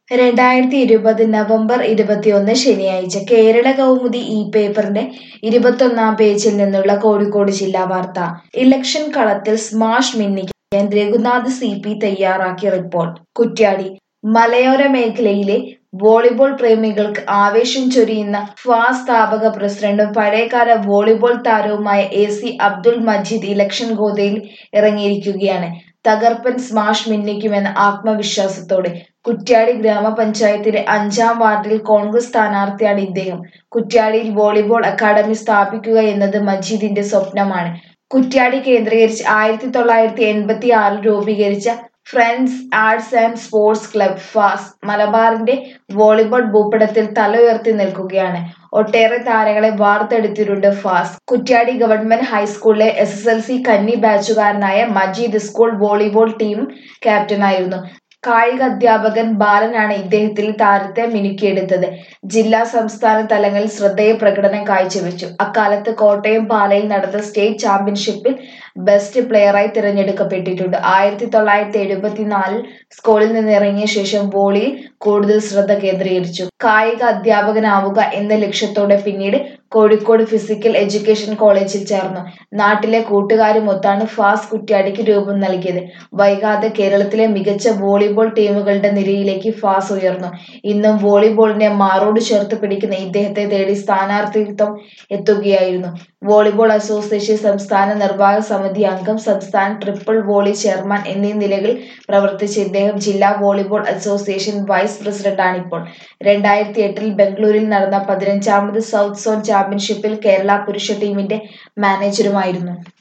രണ്ടായിരത്തി ഇരുപത് നവംബർ ഇരുപത്തിയൊന്ന് ശനിയാഴ്ച കേരള കൗമുദി ഈ പേപ്പറിന്റെ ഇരുപത്തൊന്നാം പേജിൽ നിന്നുള്ള കോഴിക്കോട് ജില്ലാ വാർത്ത ഇലക്ഷൻ കളത്തിൽ സ്മാഷ് മിന്നിക്കാൻ രഘുനാഥ് സി പി തയ്യാറാക്കിയ റിപ്പോർട്ട് കുറ്റ്യാടി മലയോര മേഖലയിലെ വോളിബോൾ പ്രേമികൾക്ക് ആവേശം ചൊരിയുന്ന ഫാസ് സ്ഥാപക പ്രസിഡന്റും പഴയകാല വോളിബോൾ താരവുമായ A C Abdul Majeed election ഗോതയിൽ ഇറങ്ങിയിരിക്കുകയാണ് തകർപ്പൻ സ്മാഷ് മിന്നിക്കുമെന്ന ആത്മവിശ്വാസത്തോടെ കുറ്റ്യാടി ഗ്രാമപഞ്ചായത്തിലെ അഞ്ചാം വാർഡിൽ കോൺഗ്രസ് സ്ഥാനാർത്ഥിയാണ് ഇദ്ദേഹം കുറ്റ്യാടിയിൽ വോളിബോൾ അക്കാദമി സ്ഥാപിക്കുക എന്നത് മജീദിന്റെ സ്വപ്നമാണ് കുറ്റ്യാടി കേന്ദ്രീകരിച്ച് ആയിരത്തി തൊള്ളായിരത്തി എൺപത്തി ആറിൽ രൂപീകരിച്ച friends arts and sports club FAS മലബാറിന്റെ വോളിബോൾ ഭൂപടത്തിൽ തല ഉയർത്തി നിൽക്കുകയാണ് ഒട്ടേറെ താരങ്ങളെ വാർത്തെടുത്തിട്ടുണ്ട് ഫാസ് കുറ്റ്യാടി ഗവൺമെന്റ് ഹൈസ്കൂളിലെ എസ് എസ് എൽ സി കന്നി ബാച്ചുകാരനായ മജീദ് സ്കൂൾ വോളിബോൾ ടീം ക്യാപ്റ്റനായിരുന്നു കായിക അധ്യാപകൻ ബാലനാണ് ഇദ്ദേഹത്തിൽ താരത്തെ മിനുക്കിയെടുത്തത് ജില്ലാ സംസ്ഥാന തലങ്ങളിൽ ശ്രദ്ധേയ പ്രകടനം കാഴ്ചവെച്ചു അക്കാലത്ത് കോട്ടയം പാലയിൽ നടന്ന സ്റ്റേറ്റ് ചാമ്പ്യൻഷിപ്പിൽ ബെസ്റ്റ് പ്ലെയറായി തിരഞ്ഞെടുക്കപ്പെട്ടിട്ടുണ്ട് ആയിരത്തി തൊള്ളായിരത്തി എഴുപത്തിനാലിൽ സ്കൂളിൽ നിന്ന് ഇറങ്ങിയ ശേഷം വോളിയിൽ കൂടുതൽ ശ്രദ്ധ കേന്ദ്രീകരിച്ചു കായിക അധ്യാപകനാവുക എന്ന ലക്ഷ്യത്തോടെ പിന്നീട് കോഴിക്കോട് ഫിസിക്കൽ എഡ്യൂക്കേഷൻ കോളേജിൽ ചേർന്നു നാട്ടിലെ കൂട്ടുകാരുമൊത്താണ് ഫാസ് കുറ്റ്യാടിക്ക് രൂപം നൽകിയത് വൈകാതെ കേരളത്തിലെ മികച്ച വോളിബോൾ ടീമുകളുടെ നിരയിലേക്ക് ഫാസ് ഉയർന്നു ഇന്നും വോളിബോളിനെ മാറോട് ചേർത്ത് പിടിക്കുന്ന ഇദ്ദേഹത്തെ തേടി സ്ഥാനാർത്ഥിത്വം എത്തുകയായിരുന്നു വോളിബോൾ അസോസിയേഷൻ സംസ്ഥാന നിർവാഹക സമിതി അംഗം സംസ്ഥാന ട്രിപ്പിൾ വോളി ചെയർമാൻ എന്നീ നിലകളിൽ പ്രവർത്തിച്ച ഇദ്ദേഹം ജില്ലാ വോളിബോൾ അസോസിയേഷൻ വൈസ് പ്രസിഡന്റാണിപ്പോൾ രണ്ടായിരത്തി എട്ടിൽ ബംഗളൂരിൽ നടന്ന പതിനഞ്ചാമത് സൗത്ത് സോൺ ചാമ്പ്യൻഷിപ്പിൽ കേരള പുരുഷ ടീമിന്റെ മാനേജറുമായിരുന്നു